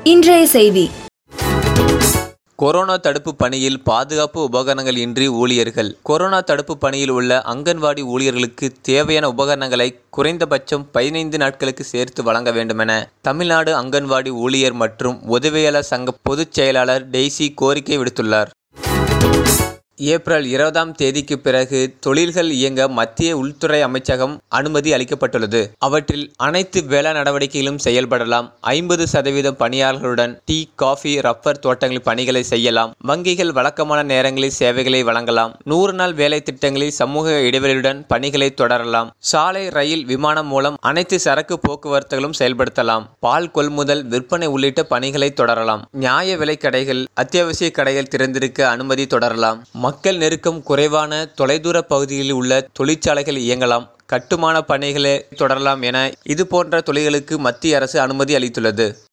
இன்றைய செய்தி கொரோனா தடுப்பு பணியில் பாதுகாப்பு உபகரணங்கள் இன்றி ஊழியர்கள் கொரோனா தடுப்பு பணியில் உள்ள அங்கன்வாடி ஊழியர்களுக்கு தேவையான உபகரணங்களை குறைந்தபட்சம் பதினைந்து நாட்களுக்கு சேர்த்து வழங்க வேண்டுமென தமிழ்நாடு அங்கன்வாடி ஊழியர் மற்றும் உதவியாளர் சங்க பொதுச் செயலாளர் டெய்சி கோரிக்கை விடுத்துள்ளார் ஏப்ரல் இருபதாம் தேதிக்கு பிறகு தொழில்கள் இயங்க மத்திய உள்துறை அமைச்சகம் அனுமதி அளிக்கப்பட்டுள்ளது அவற்றில் அனைத்து வேளாண் நடவடிக்கைகளும் செயல்படலாம் ஐம்பது சதவீதம் பணியாளர்களுடன் டீ காஃபி ரப்பர் தோட்டங்களில் பணிகளை செய்யலாம் வங்கிகள் வழக்கமான நேரங்களில் சேவைகளை வழங்கலாம் நூறு நாள் வேலை திட்டங்களில் சமூக இடைவெளியுடன் பணிகளை தொடரலாம் சாலை ரயில் விமானம் மூலம் அனைத்து சரக்கு போக்குவரத்துகளும் செயல்படுத்தலாம் பால் கொள்முதல் விற்பனை உள்ளிட்ட பணிகளை தொடரலாம் நியாய விலைக் கடைகள் அத்தியாவசிய கடைகள் திறந்திருக்க அனுமதி தொடரலாம் மக்கள் நெருக்கம் குறைவான தொலைதூர பகுதிகளில் உள்ள தொழிற்சாலைகள் இயங்கலாம் கட்டுமான பணிகளை தொடரலாம் என இது போன்ற தொழில்களுக்கு மத்திய அரசு அனுமதி அளித்துள்ளது